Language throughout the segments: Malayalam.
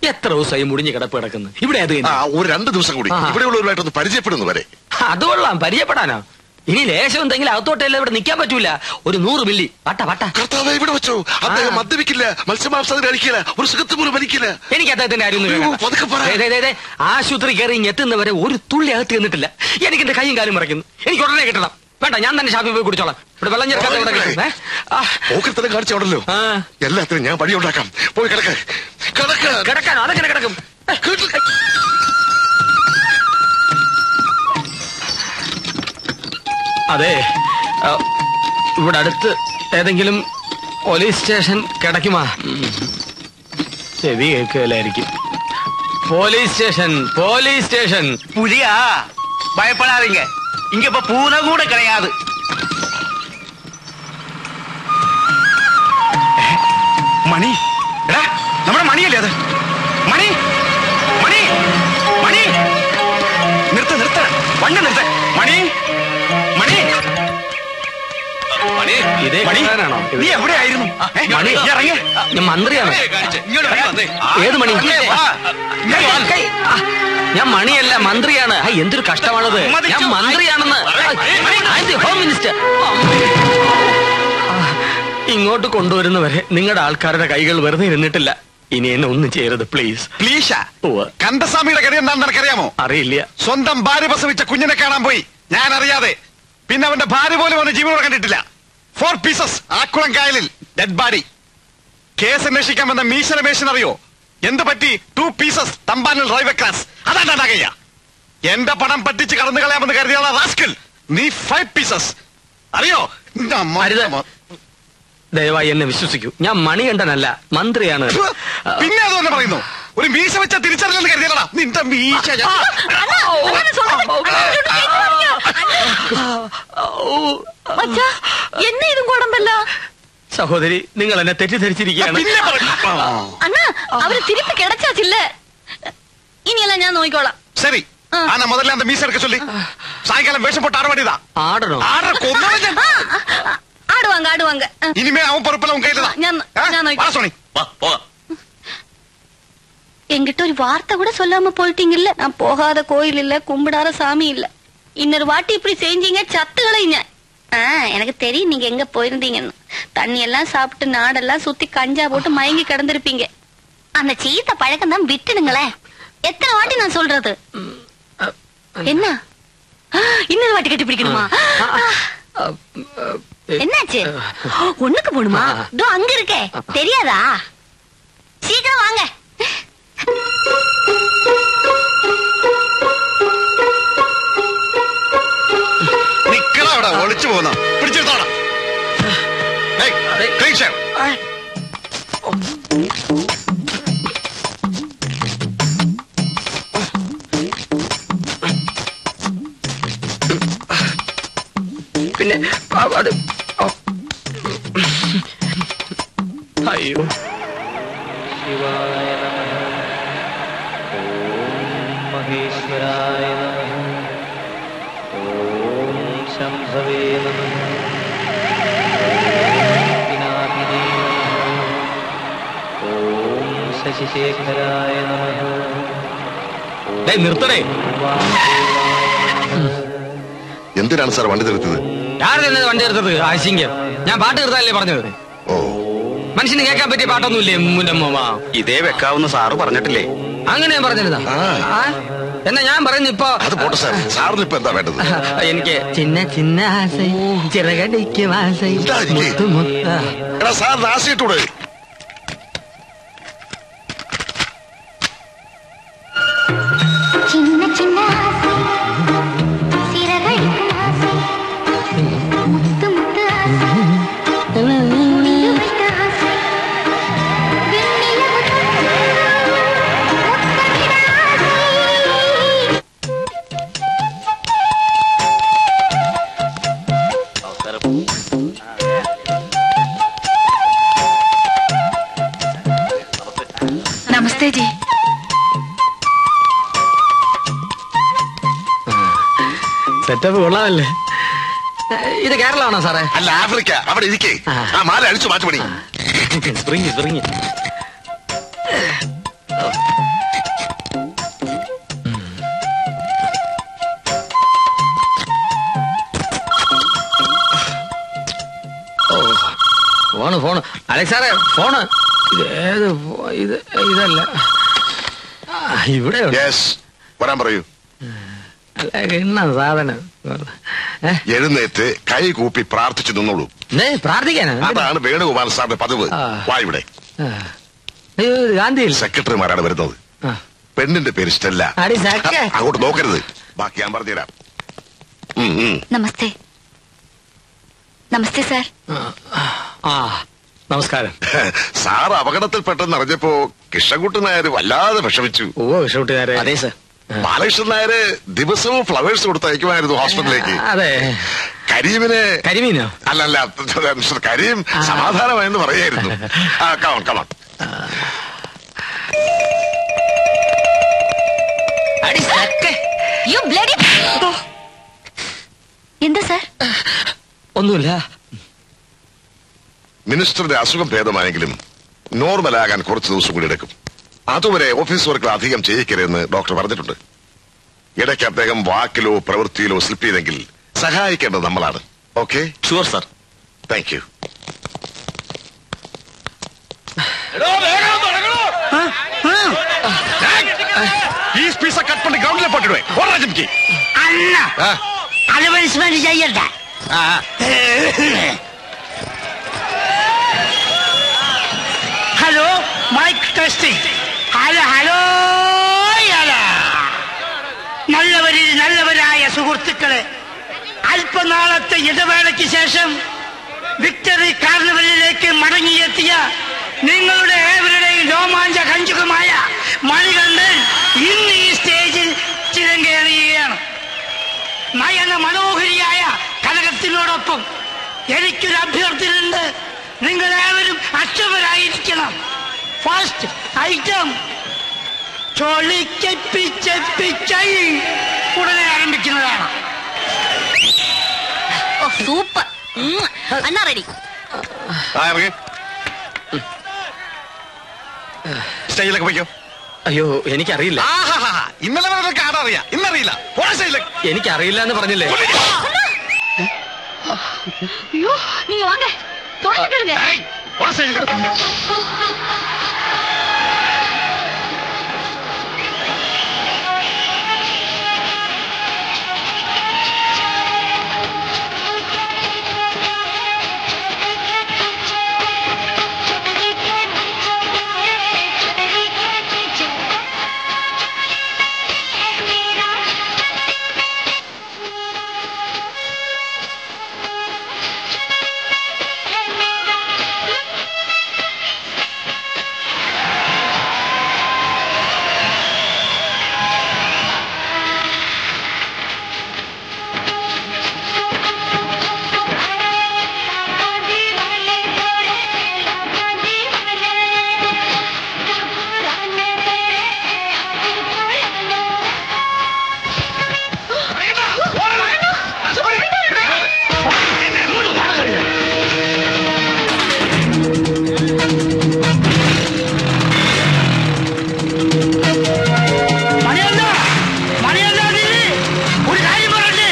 എത്ര ദിവസമായി മുടിഞ്ഞ് കിടപ്പ് കിടക്കുന്നു ഇവിടെ അത് ആ ഒരു രണ്ട് ദിവസം കൂടി ആ. ഇവിടെയുള്ളവരുമായിട്ടൊന്ന് പരിചയപ്പെടുന്നു വരെ അത് കൊള്ളാം പരിചയപ്പെടാനോ ഇനി ലേശം എന്തെങ്കിലും അകത്തോട്ടല്ല ഇവിടെ നിൽക്കാൻ പറ്റൂല ഒരു നൂറ് മില്ലി പട്ട പട്ട കർത്താവ് ഇവിടെ വെച്ചോ അദ്ദേഹം ആ. മദ്യപിക്കില്ല മത്സ്യമാംസം കഴിക്കില്ല ഒരു സുഖത്ത് പോലും വലിക്കില്ല എനിക്ക് അദ്ദേഹത്തിന്റെ കാര്യം ഒന്നും അയ്യോ, വേണ്ട. പതുക്കെ പറ. ദേ, ദേ, ദേ, ദേ, ആശുപത്രി കയറി ഇങ്ങ് എത്തുന്നവരെ ഒരു തുള്ളി അകത്ത് ചെന്നിട്ടില്ല എനിക്ക് എന്റെ കൈയും കാലും മറക്കുന്നു എനിക്ക് ഉടനെ കിട്ടണം വേണ്ട ഞാൻ തന്നെ ഷാപ്പിൽ പോയി കുടിച്ചോളാം ഇവിടെ വെള്ളം ചേർക്കാത്ത ഇവിടെ കിട്ടും ഏ? ആ, പോക്കരത്തരം കാണിച്ചോടല്ലോ ആ. എല്ലാത്തിനും ഞാൻ വഴി ഉണ്ടാക്കാം പോയി കിടക്ക കിടക്ക കിടക്കാനോ അതെങ്ങനെ കിടക്കും കേട്ടില്ല. അതെ ആ, ഇവിടെ അടുത്ത് ഏതെങ്കിലും പോലീസ് സ്റ്റേഷൻ കിടക്കുമാ ഉം. ചെവി കേൾക്കലായിരിക്കും പോലീസ് സ്റ്റേഷൻ പോലീസ് സ്റ്റേഷൻ புலியா பயப்படாதீங்க இங்க இப்ப பூனை கூட கிடையாது മണി എടാ നമ്മുടെ മണിയല്ലേ അത് മണി മണി മണി നിർത്ത നിർത്ത വണ്ടി നിർത്ത മണി മണി മണി ഇതേ മണി കാണാനാണോ? നീ എവിടെയായിരുന്നു ഏ, മണി നീ ഇറങ്ങി ഞാൻ മന്ത്രിയാണ് ഏത് മണി കൈ, ആ, ഞാൻ മണിയല്ല മന്ത്രിയാണ് ആ, എന്തൊരു കഷ്ടമാണത് ഞാൻ മന്ത്രിയാണെന്ന് ഹോം മിനിസ്റ്റർ ഇങ്ങോട്ട് കൊണ്ടുവരുന്നവരെ നിങ്ങളുടെ ആൾക്കാരുടെ കൈകൾ വെറുതെ ഇരുന്നിട്ടില്ല ഇനി എന്നെ ഒന്നും ചെയ്യരുത് പ്ലീസ് പ്ലീഷ ഉവ്വ്. കണ്ടസ്വാമിയുടെ കാര്യം എന്താണെന്ന് നിനക്കറിയാമോ അറിയില്ല സ്വന്തം ഭാര്യ പ്രസവിച്ച കുഞ്ഞിനെ കാണാൻ പോയി ഞാൻ അറിയാതെ പിന്നെ അവന്റെ ഭാര്യ പോലും അവന്റെ ജീവനോടെ കണ്ടിട്ടില്ല ഫോർ പീസസ് ആക്കുളം കായലിൽ ഡെഡ് ബോഡി കേസ് അന്വേഷിക്കാൻ വന്ന മീശ രമേശൻ അറിയോ എന്ത് പറ്റി ടു പീസസ് തമ്പാനിൽ റൈവേ ക്ലാസ് അതാണ് ഉണ്ടാകയ്യ എന്റെ പണം പറ്റിച്ച് കടന്നു കളയാമെന്ന് കരുതിയാണ് റാസ്കിൽ നീ ഫൈവ് പീസസ് അറിയോ നിന്റെ അമ്മ- അരുത്. ദയവായി എന്നെ വിശ്വസിക്കൂ ഞാൻ മണികണ്ഠനല്ല മന്ത്രിയാണ് പിന്നെ അത് തന്നെ പറയുന്നു ഒരു മീശ വെച്ച തിരിച്ചറിഞ്ഞെന്ന് കരുതിയല്ലടാ നിന്റെ മീശ ഞാൻ- மச்சா என்ன இதுவும் குழம்பல்ல സഹോദരി നിങ്ങൾ എന്നെ തെറ്റിദ്ധരിച്ചിരിക്കുകയാണ് പിന്നെ പറയും. ആ. அண்ணா அவரு திருப்பி கிடைச்சாச்சுல்ல இனி எல்லாம் ഞാൻ നോക്കിക്കോളാം சரி ஆ. ஆனா முதல்ல அந்த மீச எடுக்க சொல்லி சாயங்காலம் வேஷம் போட்டு ஆட வேண்டியதான் ആടണോ ஆடுற கொன்னவன் ഞാൻ. ആ, ആ, ആടുവാങ്ക ആടുവാങ്ക ആ. இனிமே அவன் பொறுப்பெல்லாம் உன் கையில தான் ഞാൻ- ஆ? ഞാൻ നോക്കി- வா சோனி என்கிட்ட ஒரு வார்த்தை கூட சொல்லாம போயிட்டீங்கல்ல நான் போகாத கோயில் இல்ல கும்பிடாத சாமி இல்ல இன்னொரு வாட்டி இப்படி செஞ்சீங்க சத்துக்களைங்க ஆ எனக்கு தெரியும் நீங்க எங்க போயிருந்தீங்கன்னு தண்ணி எல்லாம் சாப்பிட்டு நாடெல்லாம் சுத்தி கஞ்சா போட்டு மயங்கி கிடந்திருப்பீங்க அந்த சீத்த பழக்கம் தான் விட்டுடுங்களேன் எத்தனை வாட்டி நான் சொல்றது என்ன ஆ, இன்னொரு வாட்டி கட்டி பிடிக்கணுமா என்னாச்சு ஒண்ணுக்கு போணுமா இதோ அங்க இருக்கே தெரியாதா சீக்கிரம் வாங்க നിക്കണ അവിടെ ഒളിച്ചു പോകുന്ന പിടിച്ചെടുത്തോണം ഏയ്, clean shave. പിന്നെ ആ, അത് ഓ. അയ്യോ महेश्वराय नमः ॐ शम्भवे नमः ॐ पिनाकिने नमः ॐ शशिशेखराय नमः ഡേയ് നിർത്തണേ എന്തിനാണ് സാർ വണ്ടി നിർത്തിയത് ആര് തന്നെ വണ്ടി എടുത്തത് ആശിങ്കം ഞാൻ പാട്ട് നിർത്താനല്ലേ പറഞ്ഞത് ഓ മനുഷ്യന് കേൾക്കാൻ പറ്റിയ പാട്ടൊന്നുമില്ലേ മുന്നമ്മ ഇതേ വെക്കാവുന്ന സാറ് പറഞ്ഞിട്ടില്ലേ അങ്ങനെ ഞാൻ പറഞ്ഞിരുന്നാ ആ. ആ? എന്നാ ഞാൻ പറയുന്നു ഇപ്പൊ അത് പോട്ടെ സാർ സാറിന് ഇപ്പൊ എന്താ വേണ്ടത് എനിക്ക് ചിന്ന ചിന്ന ആസൈ ചിറകടിക്കും ആസൈ ഇതാ ഇല്ലേ? മുത്തു മുത്ത എടാ സാർ ആശയിട്ടൂടെ சின்ன சின்ன ஆசை சிறகடிக்கும் ஆசை முத்து முத்து ஆசை முடிய வைக்க ஆசை வெண்ணிலவு தொட்டு முத்தமிட ஆசை നമസ്തേ ജി സെറ്റപ്പ് കൊള്ളാമല്ലേ ഇത് കേരളമാണോ സാറേ അല്ല ആഫ്രിക്ക അവിടെ ഇരിക്കേ ആ മാല അടിച്ചു മാറ്റുപണി സ്പ്രിങ് സ്പ്രിങ് അലക്സ് സാറേ ഫോണ് ഇത് ഏത് ഫോ- ഇത് ഇതല്ല ആ, ഇവിടെ ഉണ്ട്. യെസ് വരാൻ പറയൂ അല്ല ഇന്ന സാധനം ഏ? എഴുന്നേറ്റ് കൈ കൂപ്പി പ്രാർത്ഥിച്ചു നിന്നോളൂ ദേ, പ്രാർത്ഥിക്കാനാ അതാണ് വേണുഗോപാൽ സാറിന്റെ പതിവ് ആ. വാ ഇവിടെ ആ. അയ്യോ ഇത് ഗാന്ധിയിൽ സെക്രട്ടറിമാരാണ് വരുന്നത് ആ. പെണ്ണിന്റെ പേര് സ്റ്റെല്ല അടി സക്കെ. അങ്ങോട്ട് നോക്കരുത് ബാക്കി ഞാൻ പറഞ്ഞുതരാം ഉം, ഉം. നമസ്തേ നമസ്തേ സാർ ആ നമസ്കാരം സാർ അപകടത്തിൽപ്പെട്ടെന്ന് അറിഞ്ഞപ്പോ കൃഷ്ണൻകുട്ടി നായർ വല്ലാതെ വിഷമിച്ചു ഓ വിഷുട്ടുകാരെ അതെ സർ ബാലകൃഷ്ണൻ നായര് ദിവസവും ഫ്ലവേഴ്സ് കൊടുത്തയക്കുമായിരുന്നു ഹോസ്പിറ്റലിലേക്ക് അതെ കരീമിന് കരിമീനോ അല്ലല്ല മിസ്റ്റർ കരീം സമാധാനമായെന്ന് പറയായിരുന്നു ആ കമൺ കമൺ അടി സക്കെ. യു ബ്ലഡി എന്താ സാർ ഒന്നുമില്ല മിനിസ്റ്ററുടെ അസുഖം ഭേദമായെങ്കിലും നോർമലാകാൻ കുറച്ച് ദിവസം കൂടി എടുക്കും അതുവരെ ഓഫീസ് വർക്കുകൾ അധികം ചെയ്യിക്കരുതെന്ന് ഡോക്ടർ പറഞ്ഞിട്ടുണ്ട് ഇടയ്ക്ക് അദ്ദേഹം വാക്കിലോ പ്രവൃത്തിയിലോ സ്ലിപ്പ് ചെയ്തെങ്കിൽ സഹായിക്കേണ്ടത് നമ്മളാണ് okay sure sir thank you ഈ പീസ കട്ട് പണി ഗ്രൗണ്ടിലെ പോട്ടിടുവേ ഓടാ ജിംകി അണ്ണ അഡ്വർടൈസ്മെന്റ് ചെയ്യണ്ട hello mike testing hello hello hello നല്ലവരിൽ നല്ലവരായ സുഹൃത്തുക്കളെ അല്പനാളത്തെ ഇടവേളയ്ക്ക് ശേഷം വിക്ടറി കാർണിവലിലേക്ക് മടങ്ങിയെത്തിയ നിങ്ങളുടെ ഏവരുടെയും രോമാഞ്ച കഞ്ചുകമായ മണികണ്ഠൻ ഇന്ന് ഈ സ്റ്റേജിൽ ചിരങ്കേറിയുകയാണ് നയന മനോഹരിയായ കനകത്തിനോടൊപ്പം എനിക്കൊരു അഭ്യർത്ഥനയുണ്ട് നിങ്ങൾ ഏവരും അക്ഷമരായിരിക്കണം ഫസ്റ്റ് ഐറ്റം ചൊളിക്കപ്പിച്ചപ്പിച്ചൈ ഉടനെ ആരംഭിക്കുന്നതാണ് ഓ സൂപ്പർ അണ്ണാ റെഡി ആ ഇറങ്ങി സ്റ്റേജിലേക്ക് പോയിക്കോ അയ്യോ എനിക്കറിയില്ല ആഹാഹാ. ഇന്നലെ വരെ കാടറിയാ ഇന്നറിയില്ല ഓടാ സ്റ്റേജിലേക്ക് എനിക്കറിയില്ല എന്ന് പറഞ്ഞില്ലേ ஐயோ நீங்க வாங்க தொடச்சுக்கிடுங்க ഓടാ സ്റ്റേജിലേക്ക് മണിയല്ല മണിയല്ല ദില്ലി ഒരു കാര്യം പറയട്ടെ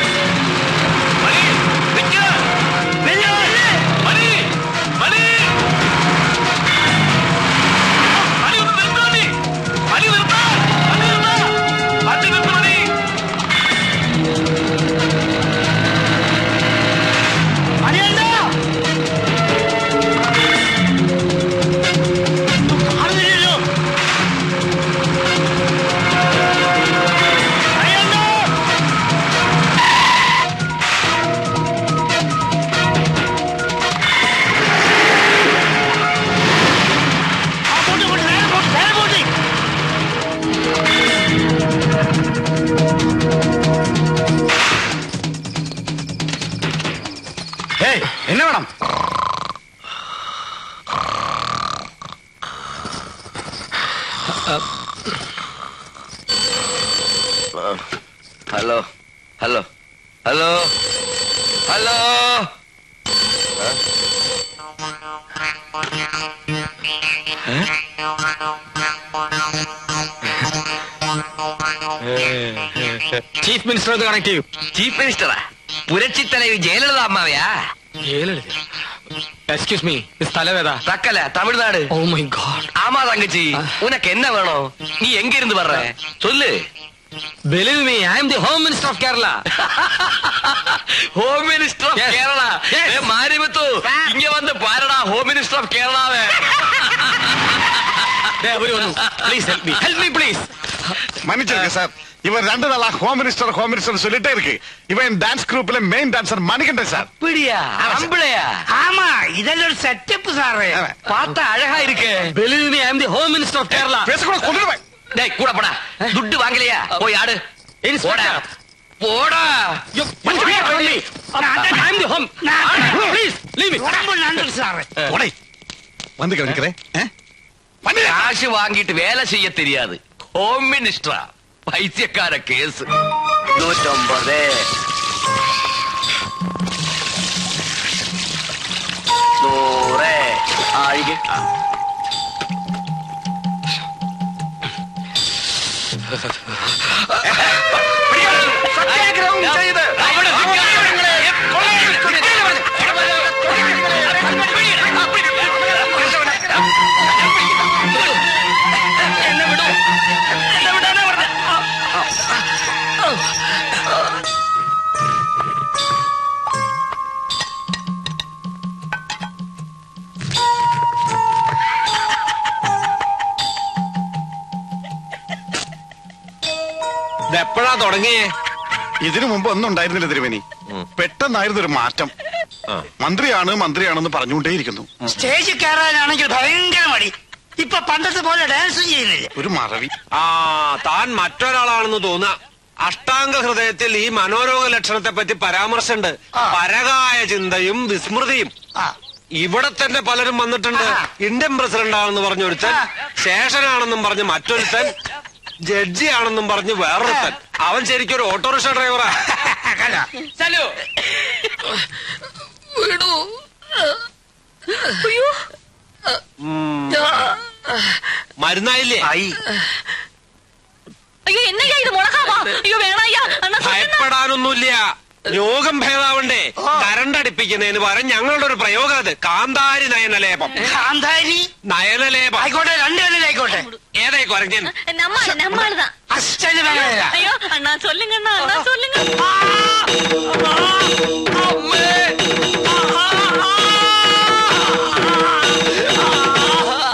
വലിയ വണ്ടി. മണിയല്ല കാണുന്നില്ലല്ലോ മണിയല്ല ആ പോട്ടെ പോട്ടെ നേരെ പോട്ടെ നേരെ പോട്ടെ ഏയ് എന്നെ വേണം hello hello hello hello chief minister ഒന്ന് കണക്ട് ചെയ്യൂ ചീഫ് മിനിസ്റ്ററാ പുരച്ചിത്തലവി ജയലളിത അമ്മാവയാ ജയലളിത எக்ஸ்கியூஸ் மீ தலைவேதா தக்கல தமிழ்நாடு ஓ மை காட் ஆமா தங்கச்சி உனக்கு என்ன வேணும் நீ எங்க இருந்து வர்ற சொல்லு believe me I am the home minister of Kerala home minister of Yes. Kerala Yes. ஏ மாரிமுத்து இங்க வந்து பாருடா ஹோம் மினிஸ்டர் ஆஃப் கேரளாவே please help me help me please மன்னிச்சிருங்க சார் இவன் ரெண்டு நாளா ஹோம் மினிஸ்டர் ஹோம் மினிஸ்டர் சொல்லிட்டே இருக்கு இவன் டான்ஸ் குரூப்ல மெயின் டான்சர் மணிகண்டன் சார் அப்படியா அம்பளையா ஆமா இதெல்லாம் ஒரு செட்டப் சாரு பார்த்தா அழகா இருக்கு believe me I am the home minister of Kerala பேசக்கூட கொண்டுடுவேன் டேய் கூட போடா துட்டு வாங்கலையா போய் ஆடு போடா இன்ஸ்பெக்டர் போடா I am the home please leave me ரொம்ப நன்றி சாரு உடை வந்து கவனிக்கிறேன் காசு வாங்கிட்டு வேலை செய்ய தெரியாது ஹோம் மினிஸ்டரா பைத்தியக்கார கேஸ் நூற்றம்பது நூறு ஆயிரம் എപ്പോഴാ തുടങ്ങിയേ ഇതിനു മുമ്പ് ഒന്നും ഉണ്ടായിരുന്നില്ല തിരുമേനി പെട്ടെന്നായിരുന്നു ഒരു മാറ്റം മന്ത്രിയാണ് മന്ത്രിയാണെന്ന് പറഞ്ഞുകൊണ്ടേയിരിക്കുന്നു സ്റ്റേജിൽ കയറാനാണെങ്കിൽ ഭയങ്കര മടി ഇപ്പൊ പണ്ടത്തെ പോലെ ഡാൻസും ചെയ്യുന്നില്ല ഒരു മറവി ആ താൻ മറ്റൊരാളാണെന്ന് തോന്നുക അഷ്ടാംഗ ഹൃദയത്തിൽ ഈ മനോരോഗ ലക്ഷണത്തെ പറ്റി പരാമർശമുണ്ട് ആ. പരകായ ചിന്തയും വിസ്മൃതിയും ആ ഇവിടെ തന്നെ പലരും വന്നിട്ടുണ്ട് ആ. ഇന്ത്യൻ പ്രസിഡന്റ് ആണെന്ന് പറഞ്ഞൊരുത്തൻ ആ. ശേഷനാണെന്നും പറഞ്ഞ് മറ്റൊരുത്തൻ ജഡ്ജി ആണെന്നും പറഞ്ഞ് വേറൊരുത്തൻ അവൻ ശരിക്കും ഒരു ഓട്ടോറിക്ഷ ഡ്രൈവറാ കണ്ട ചലോ മരുന്നായില്ലേ ആയി അയ്യോ എന്നയ്യാ ഇത് മുളകാവാ അയ്യോ വേണയ്യാ അണ്ണാ சொல்லுங்க. ഭയപ്പെടാനൊന്നുമില്ല രോഗം ഭേദാവണ്ടേ കരണ്ട് അടുപ്പിക്കുന്നതിന് പകരം ഞങ്ങളുടെ ഒരു പ്രയോഗം അത് കാന്താരി നയനലേപം കാന്താരി നയനലേപം ആയിക്കോട്ടെ രണ്ടുപേരും ആയിക്കോട്ടെ ഏതായി കുരങ്ങൻ நம்ம நம்ம ஆளுதான் അസിസ്റ്റന്റ് മാനേജരാ ஐயோ அண்ணா சொல்லுங்க அண்ணா அண்ணா சொல்லுங்க അമ്മേ